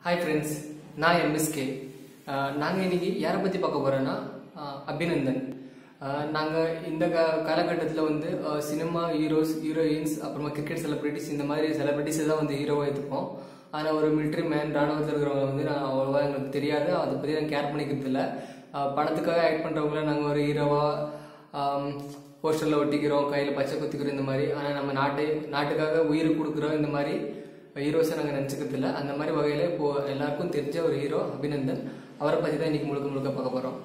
hi friends நான் MSK நாங்கள் இன்னைக்கு யாரை பற்றி பார்க்க போகிறோன்னா அபிநந்தன் நாங்கள் இந்த கா காலகட்டத்தில் வந்து அஹ், சினிமா ஹீரோஸ் ஹீரோயின்ஸ் அப்புறமா கிரிக்கெட் செலிபிரிட்டிஸ் இந்த மாதிரி செலிபிரிட்டிஸ் தான் வந்து ஹீரோவாக எடுத்துப்போம் ஆனால் ஒரு மிலிட்ரி மேன் ராணுவத்தில் இருக்கிறவங்க வந்து நான் அவ்வளோவா எங்களுக்கு தெரியாது அதை பற்றி நான் கேர் பண்ணிக்கிறது இல்லை அஹ், பணத்துக்காக ஆக்ட் பண்ணுறவங்கள நாங்கள் ஒரு ஹீரோவாக போஸ்டரில் ஒட்டிக்கிறோம் கையில் பச்சை குத்திக்கிறோம் இந்த மாதிரி ஆனால் நம்ம நாட்டை நாட்டுக்காக உயிர் கொடுக்குறோம் இந்த மாதிரி ஹீரோஸை நாங்கள் நினச்சிக்கிறது இல்லை அந்த மாதிரி வகையில் இப்போ எல்லாருக்கும் தெரிஞ்ச ஒரு ஹீரோ அபிநந்தன் அவரை பற்றி தான் இன்னைக்கு முழுக்க முழுக்க பார்க்க போகிறோம்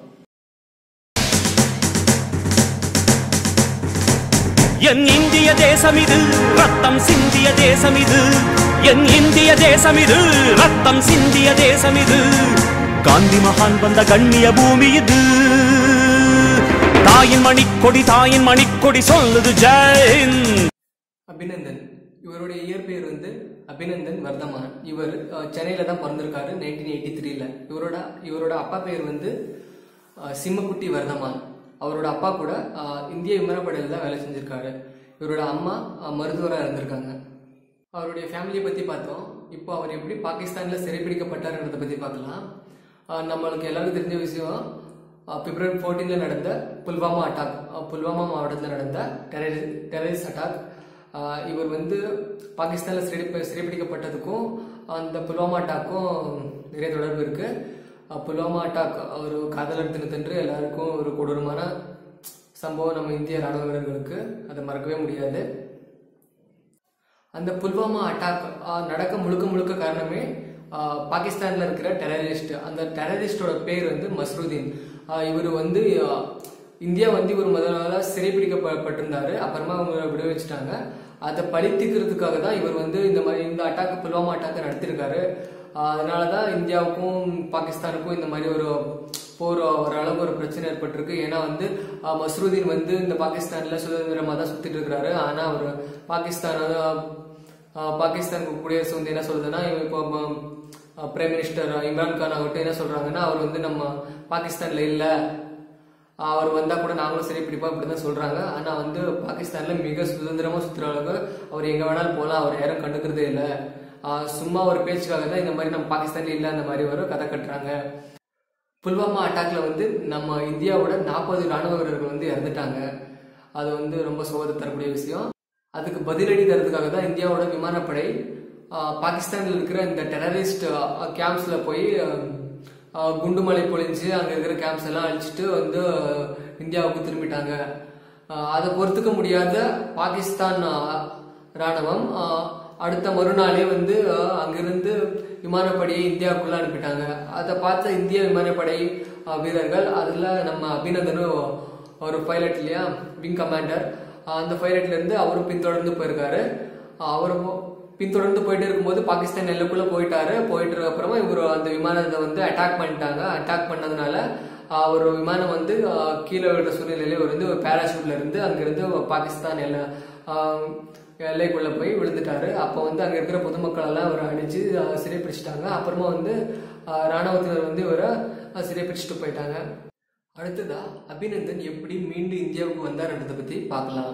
என் இந்திய தேசம் இது ரத்தம் சிந்திய தேசம் இது என் இந்திய தேசம் இது ரத்தம் சிந்திய தேசம் இது காந்தி மகான் வந்த கண்ணிய பூமி இது தாயின் மணிக்கொடி தாயின் மணிக்கொடி சொல்லுது ஜெயின் அபிநந்தன் இவருடைய இயற்பெயர் வந்து அபிநந்தன் வர்தமான் இவர் அஹ், சென்னையில தான் பிறந்திருக்காரு நைன்டீன் எயிட்டி த்ரீல இவரோட இவரோட அப்பா பெயர் வந்து அஹ், சிம்மக்குட்டி வர்தமான் அவரோட அப்பா கூட அஹ், இந்திய விமானப்படையில் தான் வேலை செஞ்சிருக்காரு இவரோட அம்மா அஹ், மருத்துவராக இருந்திருக்காங்க அவருடைய ஃபேமிலியை பற்றி பார்த்தோம் இப்போ அவர் எப்படி பாகிஸ்தானில் சிறைப்பிடிக்கப்பட்டார்ன்றதை பற்றி பார்க்கலாம் அஹ், நம்மளுக்கு எல்லாருக்கும் தெரிஞ்ச விஷயம் அஹ், பிப்ரவரி ஃபோர்டீனில் நடந்த புல்வாமா அட்டாக் அஹ், புல்வாமா மாவட்டத்தில் நடந்த டெரரி டெரரிஸ்ட் அட்டாக் ஆஹ் இவர் வந்து பாகிஸ்தானில் சிறை சிறைப்பிடிக்கப்பட்டதுக்கும் அந்த புல்வாமா அட்டாக்கும் நிறைய தொடர்பு இருக்கு ஆஹ் புல்வாமா அட்டாக் ஒரு காதலர் தினத்தன்று எல்லாருக்கும் ஒரு கொடூரமான சம்பவம் நம்ம இந்திய ராணுவ வீரர்களுக்கு அதை மறக்கவே முடியாது அந்த புல்வாமா அட்டாக் நடக்க முழுக்க முழுக்க காரணமே ஆஹ் பாகிஸ்தான்ல இருக்கிற டெரரிஸ்ட் அந்த டெரரிஸ்டோட பேர் வந்து மஸ்ருதீன் இவர் வந்து ஆஹ் இந்தியா வந்து இவர் முதல்ல சிறைப்பிடிக்கப்பட்டிருந்தாரு அப்புறமா அவங்க விடுவிச்சிட்டாங்க அதை பழித்துக்கிறதுக்காக தான் இவர் வந்து இந்த மாதிரி இந்த அட்டாக் புல்வாமா அட்டாக்கை நடத்திருக்காரு ஆஹ் அதனால தான் இந்தியாவுக்கும் பாகிஸ்தானுக்கும் இந்த மாதிரி ஒரு போர் ஒரு அளவு ஒரு பிரச்சனை ஏற்பட்டிருக்கு ஏன்னா வந்து ஆஹ் மஸ்ருதீன் வந்து இந்த பாகிஸ்தான்ல சுதந்திரமா தான் சுத்திட்டு இருக்கிறாரு ஆனா அவர் பாகிஸ்தான் ஆஹ் பாகிஸ்தானுக்கு குடியரசு வந்து என்ன சொல்லுதுன்னா இவன் இப்போ பிரைம் மினிஸ்டர் இம்ரான் கான் ஆகட்டும் என்ன சொல்றாங்கன்னா அவர் வந்து நம்ம பாகிஸ்தான்ல இல்ல ஆஹ் அவர் வந்தா கூட நாங்களும் சரி பிடிப்போம் இப்படிதான் சொல்றாங்க ஆனா வந்து பாகிஸ்தான்ல மிக சுதந்திரமா சுத்துற அளவுக்கு அவர் எங்க வேணாலும் போகலாம் அவர் யாரும் கண்டுக்கிறதே இல்ல ஆஹ் சும்மா ஒரு பேச்சுக்காக தான் இந்த மாதிரி நம்ம பாகிஸ்தான்ல இல்ல அந்த மாதிரி ஒரு கதை கட்டுறாங்க புல்வாமா அட்டாக்ல வந்து நம்ம இந்தியாவோட நாற்பது ராணுவ வீரர்கள் வந்து இறந்துட்டாங்க அது வந்து ரொம்ப சோகத்தை தரக்கூடிய விஷயம் அதுக்கு பதிலடி தரதுக்காக தான் இந்தியாவோட விமானப்படை ஆஹ், பாகிஸ்தான்ல இருக்கிற இந்த டெரரிஸ்ட் கேம்ப்ஸ்ல போய் ஆஹ், குண்டுமலை பொழிஞ்சு அங்க இருக்கிற கேம்ப்ஸ் எல்லாம் அழிச்சிட்டு வந்து ஆஹ், இந்தியாவுக்கு திரும்பிட்டாங்க ஆஹ், அதை பொறுத்துக்க முடியாத பாகிஸ்தான் ஆஹ், ராணுவம் ஆஹ், அடுத்த மறுநாளே வந்து ஆஹ், அங்கிருந்து விமானப்படையை இந்தியாவுக்குள்ள அனுப்பிட்டாங்க அதை பார்த்த இந்திய விமானப்படை ஆஹ், வீரர்கள் அதுல நம்ம அபிநந்தனும் ஒரு பைலட் இல்லையா விங் கமாண்டர் அந்த பைலட்ல இருந்து அவரும் பின்தொடர்ந்து போயிருக்காரு ஆஹ், அவர் போ- பின்தொடர்ந்து போயிட்டே இருக்கும்போது பாகிஸ்தான் எல்லைக்குள்ள போயிட்டாரு போயிட்டு இருக்க அப்புறமா இவர் அந்த விமானத்தை வந்து அட்டாக் பண்ணிட்டாங்க அட்டாக் பண்ணதுனால ஆஹ், ஒரு விமானம் வந்து ஆஹ், கீழே விழுற சூழ்நிலையில இவர் வந்து ஒரு பேராஷூட்ல இருந்து அங்கிருந்து பாகிஸ்தான் எல்லை ஆஹ், எல்லைக்குள்ள போய் விழுந்துட்டாரு அப்போ வந்து அங்க இருக்கிற பொதுமக்கள் எல்லாம் அவரை அடிச்சு ஆஹ், சிறைப்பிடிச்சிட்டாங்க அப்புறமா வந்து ஆஹ், ராணுவத்தினர் வந்து இவரை ஆஹ், சிறைப்பிடிச்சிட்டு போயிட்டாங்க அடுத்ததா அபிநந்தன் எப்படி மீண்டும் இந்தியாவுக்கு வந்தார்ன்றதை பத்தி பார்க்கலாம்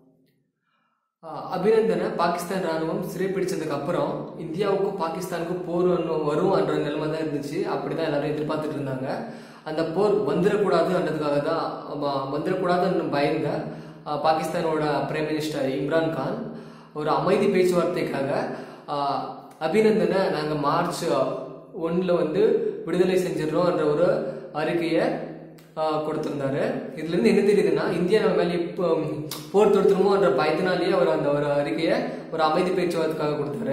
ஆஹ், அபிநந்தனை பாகிஸ்தான் ராணுவம் சிறைப்பிடிச்சதுக்கு அப்புறம் இந்தியாவுக்கும் பாகிஸ்தானுக்கும் போர் ஒண்ணு வரும்ன்ற நிலைமை தான் இருந்துச்சு அப்படிதான் எல்லாரும் எதிர்பார்த்துட்டு இருந்தாங்க அந்த போர் வந்துடக்கூடாதுன்றதுக்காக தான் ஆமா, வந்துடக்கூடாதுன்னு பயந்த ஆஹ், பாகிஸ்தானோட பிரைம் மினிஸ்டர் இம்ரான் கான் ஒரு அமைதி பேச்சுவார்த்தைக்காக ஆஹ், அபிநந்தனை நாங்க மார்ச் ஒன்னுல வந்து விடுதலை செஞ்சிடறோம்ன்ற ஒரு அறிக்கையை ஆஹ் கொடுத்திருந்தாரு இதுல இருந்து என்ன தெரியுதுன்னா இந்தியா நம்ம மேல இப்போ போர் தொடுத்துருமோன்ற பயத்தினாலேயே அவர் அந்த ஒரு அறிக்கையை ஒரு அமைதி பேச்சுவார்த்தைக்காக கொடுத்தாரு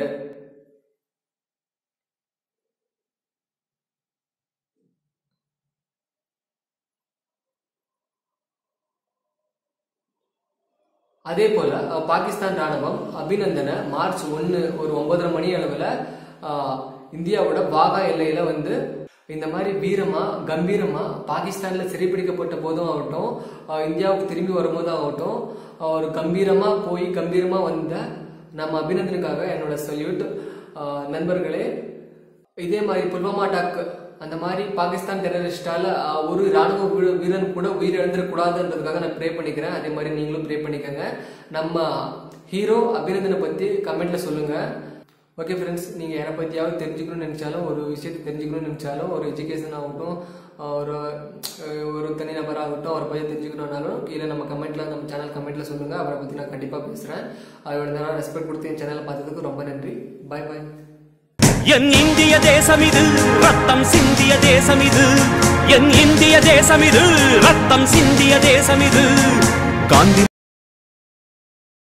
அதே போல அஹ், பாகிஸ்தான் ராணுவம் அபிநந்தனை மார்ச் ஒன்னு ஒரு ஒன்பதரை மணி அளவுல ஆஹ், இந்தியாவோட வாகா எல்லையில வந்து இந்த மாதிரி வீரமா கம்பீரமா பாகிஸ்தான்ல சிறைப்பிடிக்கப்பட்ட போதும் ஆகட்டும் ஆஹ், இந்தியாவுக்கு திரும்பி வரும்போதும் ஆகட்டும் ஆஹ், ஒரு கம்பீரமா போய் கம்பீரமா வந்த நம்ம அபிநந்தனுக்காக என்னோட சல்யூட் நண்பர்களே இதே மாதிரி புல்வாமா அட்டாக் அந்த மாதிரி பாகிஸ்தான் டெரரிஸ்டால அஹ், ஒரு ராணுவ வீர- வீரன் கூட உயிர் இழந்துடக்கூடாதுன்றதுக்காக நான் ப்ரே பண்ணிக்கிறேன் அதே மாதிரி நீங்களும் ப்ரே பண்ணிக்கோங்க நம்ம ஹீரோ அபிநந்தனை பத்தி கமெண்ட்ல சொல்லுங்க ஓகே ஃப்ரெண்ட்ஸ் நீங்கள் யாரை பற்றியாவது தெரிஞ்சுக்கணும்னு நினச்சாலும் ஒரு விஷயத்தை தெரிஞ்சுக்கணும்னு நினச்சாலும் ஒரு எஜுகேஷன் ஆகட்டும் ஒரு அஹ், ஒரு தனிநபர் ஆகட்டும் அவரை பற்றி தெரிஞ்சுக்கணும்னாலும் கீழே நம்ம கமெண்ட்டில் நம்ம சேனல் கமெண்ட்டில் சொல்லுங்கள் அவரை பற்றி நான் கண்டிப்பாக பேசுகிறேன் அவரோட நேரம் ரெஸ்பெக்ட் கொடுத்து என் சேனலை பார்த்ததுக்கு ரொம்ப நன்றி பாய் பாய் என் இந்திய தேசம் இது ரத்தம் சிந்திய தேசம் இது என் இந்திய தேசம் இது ரத்தம் சிந்திய தேசம் இது காந்தி